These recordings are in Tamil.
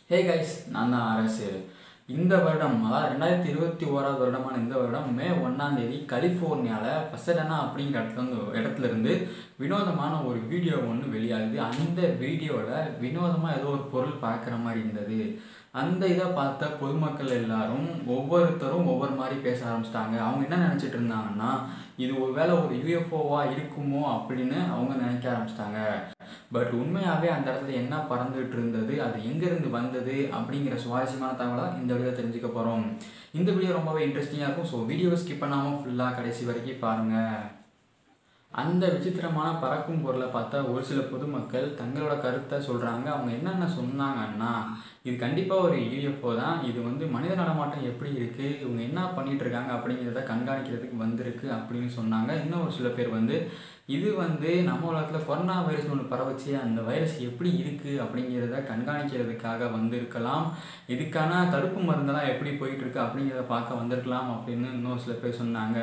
ஹே கைஸ் நான் தான் அரசு இந்த வருடம் அதாவது ரெண்டாயிரத்தி இருபத்தி ஓராவது வருடமான இந்த வருடம் மே ஒன்றாம் தேதி கலிஃபோர்னியாவில் பசடனா அப்படிங்கிற இடத்துல இருந்து இடத்துல இருந்து வினோதமான ஒரு வீடியோ ஒன்று வெளியாகுது அந்த வீடியோவில் வினோதமாக ஏதோ ஒரு பொருள் பார்க்குற மாதிரி இருந்தது அந்த இதை பார்த்த பொதுமக்கள் எல்லாரும் ஒவ்வொருத்தரும் ஒவ்வொரு மாதிரி பேச ஆரம்பிச்சிட்டாங்க அவங்க என்ன நினச்சிட்டு இருந்தாங்கன்னா இது ஒரு வேளை ஒரு யூஎஃப்ஓவாக இருக்குமோ அப்படின்னு அவங்க நினைக்க ஆரம்பிச்சிட்டாங்க பட் உண்மையாகவே அந்த இடத்துல என்ன பறந்துட்டு இருந்தது அது எங்கேருந்து வந்தது அப்படிங்கிற சுவாரஸ்யமான தகவலாக இந்த வீடியோ தெரிஞ்சுக்க போகிறோம் இந்த வீடியோ ரொம்பவே இன்ட்ரெஸ்டிங்காக இருக்கும் ஸோ வீடியோவை ஸ்கிப் பண்ணாமல் ஃபுல்லாக கடைசி வரைக்கும் பாருங்கள் அந்த விசித்திரமான பறக்கும் பொருளை பார்த்தா ஒரு சில பொதுமக்கள் தங்களோட கருத்தை சொல்கிறாங்க அவங்க என்னென்ன சொன்னாங்கன்னா இது கண்டிப்பாக ஒரு யூஎஃப்ஓ தான் இது வந்து மனித நடமாட்டம் எப்படி இருக்குது இவங்க என்ன பண்ணிட்டு இருக்காங்க அப்படிங்கிறத கண்காணிக்கிறதுக்கு வந்திருக்கு அப்படின்னு சொன்னாங்க இன்னும் ஒரு சில பேர் வந்து இது வந்து நம்ம உலகத்தில் கொரோனா வைரஸ் ஒன்று பரவச்சு அந்த வைரஸ் எப்படி இருக்குது அப்படிங்கிறத கண்காணிக்கிறதுக்காக வந்திருக்கலாம் இதுக்கான தடுப்பு மருந்தெல்லாம் எப்படி போயிட்டு இருக்கு அப்படிங்கிறத பார்க்க வந்திருக்கலாம் அப்படின்னு இன்னும் சில பேர் சொன்னாங்க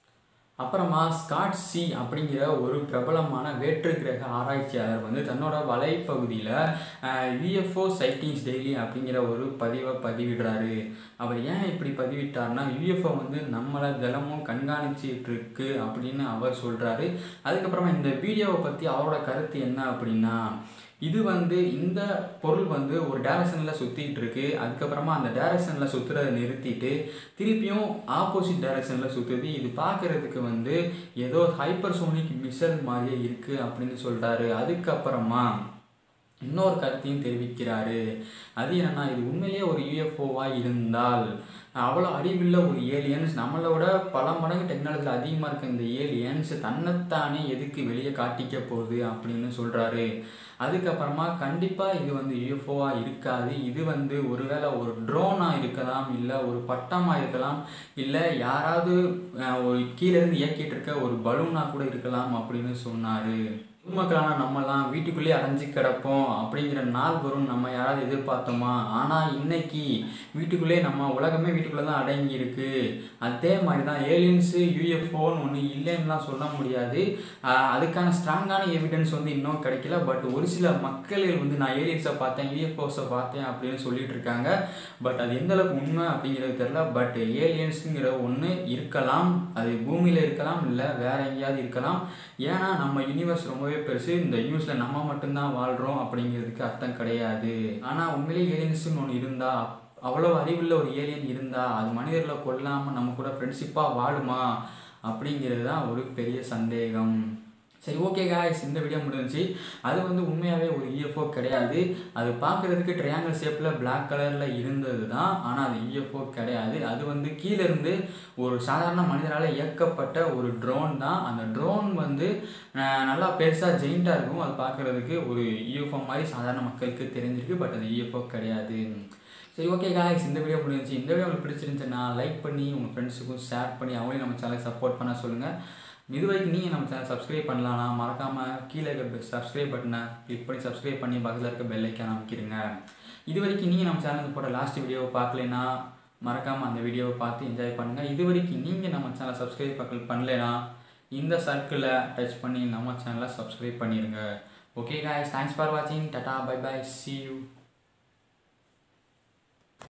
அப்புறமா ஸ்காட் சி அப்படிங்கிற ஒரு பிரபலமான வேற்று கிரக ஆராய்ச்சியாளர் வந்து தன்னோட வலைப்பகுதியில் யூஎஃப்ஓ சைட்டிங்ஸ் டெய்லி அப்படிங்கிற ஒரு பதிவை பதிவிடுறாரு அவர் ஏன் இப்படி பதிவிட்டார்னா யூஎஃப்ஓ வந்து நம்மளை தினமும் கண்காணிச்சிட்டு இருக்கு அப்படின்னு அவர் சொல்கிறாரு அதுக்கப்புறமா இந்த வீடியோவை பற்றி அவரோட கருத்து என்ன அப்படின்னா இது வந்து இந்த பொருள் வந்து ஒரு டேரக்ஷனில் சுற்றிட்டு இருக்கு அதுக்கப்புறமா அந்த டேரக்ஷனில் சுற்றுறதை நிறுத்திட்டு திருப்பியும் ஆப்போசிட் டேரக்ஷனில் சுற்றுது இது பார்க்குறதுக்கு வந்து ஏதோ ஹைப்பர்சோனிக் மிசல் மாதிரியே இருக்குது அப்படின்னு சொல்கிறாரு அதுக்கப்புறமா இன்னொரு கருத்தையும் தெரிவிக்கிறாரு அது என்னன்னா இது உண்மையிலேயே ஒரு யூஎஃப்ஓவாக இருந்தால் அவ்வளோ அறிவுள்ள ஒரு ஏலியன்ஸ் நம்மளோட பல மடங்கு டெக்னாலஜியில் அதிகமாக இருக்க இந்த ஏலியன்ஸ் தன்னைத்தானே எதுக்கு வெளியே காட்டிக்க போகுது அப்படின்னு சொல்கிறாரு அதுக்கப்புறமா கண்டிப்பாக இது வந்து யூஎஃப்ஓவாக இருக்காது இது வந்து ஒருவேளை ஒரு ட்ரோனாக இருக்கலாம் இல்லை ஒரு பட்டமாக இருக்கலாம் இல்லை யாராவது ஒரு கீழேருந்து இயக்கிட்டு இருக்க ஒரு பலூனாக கூட இருக்கலாம் அப்படின்னு சொன்னார் பொதுமக்களான நம்மலாம் வீட்டுக்குள்ளேயே அடைஞ்சு கிடப்போம் அப்படிங்கிற நாள் வரும் நம்ம யாராவது எதிர்பார்த்தோமா ஆனால் இன்னைக்கு வீட்டுக்குள்ளே நம்ம உலகமே வீட்டுக்குள்ளே தான் அடங்கி இருக்கு அதே மாதிரி தான் ஏலியன்ஸு யூஎஃப்ஓன்னு ஒன்று இல்லைன்னுலாம் சொல்ல முடியாது அதுக்கான ஸ்ட்ராங்கான எவிடன்ஸ் வந்து இன்னும் கிடைக்கல பட் ஒரு சில மக்களில் வந்து நான் ஏலியன்ஸை பார்த்தேன் யூஎஃப்ஓஸை பார்த்தேன் அப்படின்னு சொல்லிட்டு இருக்காங்க பட் அது எந்த அளவுக்கு உண்மை அப்படிங்கிறது தெரில பட் ஏலியன்ஸுங்கிற ஒன்று இருக்கலாம் அது பூமியில் இருக்கலாம் இல்லை வேற எங்கேயாவது இருக்கலாம் ஏன்னா நம்ம யூனிவர்ஸ் ரொம்பவே பெருசு இந்த யூனிவர்ஸில் நம்ம மட்டும்தான் வாழ்கிறோம் அப்படிங்கிறதுக்கு அர்த்தம் கிடையாது ஆனால் உண்மையிலேயே ஏலியன்ஸ்னு ஒன்று இருந்தால் அவ்வளோ அறிவுள்ள ஒரு ஏலியன் இருந்தால் அது மனிதர்களை கொல்லாமல் நம்ம கூட ஃப்ரெண்ட்ஷிப்பாக வாழுமா அப்படிங்கிறது தான் ஒரு பெரிய சந்தேகம் சரி ஓகே காய்ஸ் இந்த வீடியோ முடிஞ்சிச்சு அது வந்து உண்மையாகவே ஒரு யூஎஃப்ஓ கிடையாது அது பார்க்குறதுக்கு ட்ரையாங்கிள் ஷேப்பில் பிளாக் கலரில் இருந்தது தான் ஆனால் அது யூஎஃப்ஓ கிடையாது அது வந்து கீழேருந்து ஒரு சாதாரண மனிதனால் இயக்கப்பட்ட ஒரு ட்ரோன் தான் அந்த ட்ரோன் வந்து நல்லா பெருசாக ஜெயிண்ட்டாக இருக்கும் அது பார்க்குறதுக்கு ஒரு யூஎஃப்ஓ மாதிரி சாதாரண மக்களுக்கு தெரிஞ்சிருக்கு பட் அது யூஎஃப்ஓ கிடையாது சரி ஓகே காய்ஸ் இந்த வீடியோ முடிஞ்சிச்சு இந்த வீடியோ உங்களுக்கு பிடிச்சிருந்துச்சுன்னா லைக் பண்ணி உங்கள் ஃப்ரெண்ட்ஸுக்கும் ஷேர் பண்ணி அவங்களையும் நம்ம சேனலுக்கு சப்போர்ட் பண்ண சொல்லுங்கள் இது வரைக்கும் நீங்கள் நம்ம சேனல் சப்ஸ்கிரைப் பண்ணலாம்னா மறக்காமல் கீழே இருக்க சப்ஸ்கிரைப் பட்டனை கிளிக் பண்ணி சப்ஸ்கிரைப் பண்ணி பக்கத்தில் இருக்க பெல் ஐக்கான அமைக்கிறீங்க இது வரைக்கும் நீங்கள் நம்ம சேனலுக்கு போட்ட லாஸ்ட் வீடியோவை பார்க்கலனா மறக்காமல் அந்த வீடியோவை பார்த்து என்ஜாய் பண்ணுங்கள் இது வரைக்கும் நீங்கள் நம்ம சேனலை சப்ஸ்கிரைப் பண்ணலைன்னா இந்த சர்க்கிளை டச் பண்ணி நம்ம சேனலை சப்ஸ்கிரைப் பண்ணிடுங்க ஓகே காய்ஸ் தேங்க்ஸ் ஃபார் வாட்சிங் tata bye bye see you